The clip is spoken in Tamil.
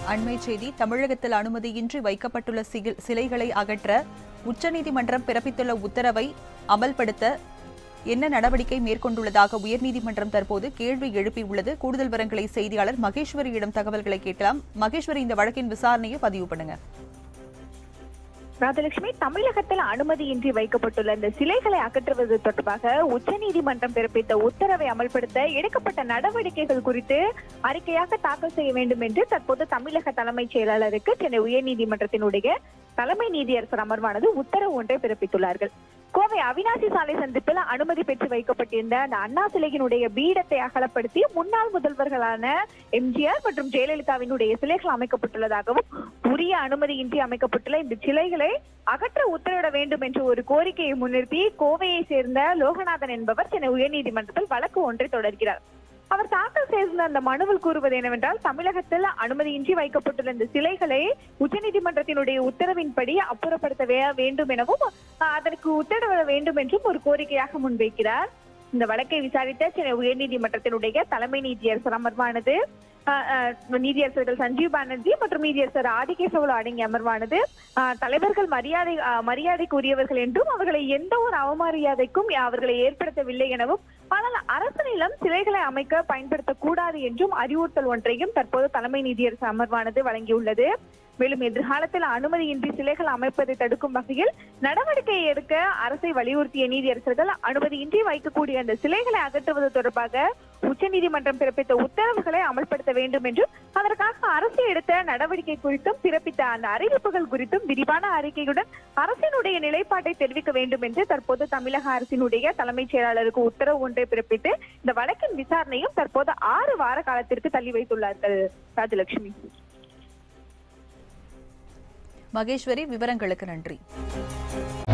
அண்மை செய்தி தமிழகத்தில் அனுமதியின்றி வைக்கப்பட்டுள்ள சிகில்- சிலைகளை அகற்ற உச்சநீதிமன்றம் பிறப்பித்துள்ள உத்தரவை அமல்படுத்த என்ன நடவடிக்கை மேற்கொண்டுள்ளதாக உயர்நீதிமன்றம் தற்போது கேள்வி எழுப்பியுள்ளது கூடுதல் விவரங்களை செய்தியாளர் மகேஸ்வரியிடம் தகவல்களை கேட்கலாம் மகேஸ்வரி இந்த வழக்கின் விசாரணையை பதிவு பண்ணுங்க ராஜலட்சுமி தமிழகத்தில் அனுமதியின்றி வைக்கப்பட்டுள்ள இந்த சிலைகளை அகற்றுவது தொடர்பாக உச்சநீதிமன்றம் பிறப்பித்த உத்தரவை அமல்படுத்த எடுக்கப்பட்ட நடவடிக்கைகள் குறித்து அறிக்கையாக தாக்கல் செய்ய வேண்டும் என்று தற்போது தமிழக தலைமைச் செயலாளருக்கு சென்னை உயர்நீதிமன்றத்தினுடைய தலைமை நீதியரசர் அமர்வானது உத்தரவு ஒன்றை பிறப்பித்துள்ளார்கள் கோவை அவினாசி சாலை சந்திப்பில் அனுமதி பெற்று வைக்கப்பட்டிருந்த அந்த அண்ணா சிலையினுடைய பீடத்தை அகலப்படுத்தி முன்னாள் முதல்வர்களான எம்ஜிஆர் மற்றும் ஜெயலலிதாவினுடைய சிலைகள் அமைக்கப்பட்டுள்ளதாகவும் உரிய அனுமதியின்றி அமைக்கப்பட்டுள்ள இந்த சிலைகளை அகற்ற உத்தரவிட வேண்டும் என்ற ஒரு கோரிக்கையை முன்னிறுத்தி கோவையை சேர்ந்த லோகநாதன் என்பவர் சென்னை உயர்நீதிமன்றத்தில் வழக்கு ஒன்றை தொடர்கிறார் அவர் தாக்கல் செய்திருந்த அந்த மனுவில் கூறுவது என்னவென்றால் தமிழகத்தில் அனுமதியின்றி வைக்கப்பட்டுள்ள இந்த சிலைகளை உச்சநீதிமன்றத்தினுடைய உத்தரவின்படி அப்புறப்படுத்த வே- வேண்டும் எனவும் அஹ், அதற்கு உத்தரவிட வேண்டும் என்றும் ஒரு கோரிக்கையாக முன்வைக்கிறார் இந்த வழக்கை விசாரித்த சென்னை உயர்நீதிமன்றத்தினுடைய தலைமை நீதியரசர் அமர்வானது அஹ், அஹ், நீதியரசர்கள் சஞ்சீவ் பானர்ஜி மற்றும் நீதியரசர் ஆதிகேசவலு அடங்கிய அமர்வானது அஹ், தலைவர்கள் மரியாதை அஹ், மரியாதைக்குரியவர்கள் என்றும் அவர்களை எந்த ஒரு அவமரியாதைக்கும் அவர்களை ஏற்படுத்தவில்லை எனவும் ஆனால் அரசு நிலம் சிலைகளை அமைக்க பயன்படுத்தக்கூடாது என்றும் அறிவுறுத்தல் ஒன்றையும் தற்போது தலைமை நீதியரசர் அமர்வானது வழங்கியுள்ளது மேலும் எதிர்காலத்தில் அனுமதியின்றி சிலைகள் அமைப்பதை தடுக்கும் வகையில் நடவடிக்கை எடுக்க அரசை வலியுறுத்திய நீதியரசர்கள் அனுமதியின்றி வைக்கக்கூடிய அந்த சிலைகளை அகற்றுவது தொடர்பாக உச்சநீதிமன்றம் பிறப்பித்த உத்தரவுகளை அமல்படுத்த வேண்டும் என்றும் அதற்காக அரசு எடுத்த நடவடிக்கை குறித்தும் பிறப்பித்த அந்த அறிவிப்புகள் குறித்தும் விரிவான அறிக்கையுடன் அரசினுடைய நிலைப்பாட்டை தெரிவிக்க வேண்டும் என்று தற்போது தமிழக அரசினுடைய தலைமைச் செயலாளருக்கு உத்தரவு ஒன்றை பிறப்பித்து இந்த வழக்கின் விசாரணையும் தற்போது ஆறு வார காலத்திற்கு தள்ளி வைத்துள்ளார்கள் ராஜலட்சுமி மகேஸ்வரி விவரங்களுக்கு நன்றி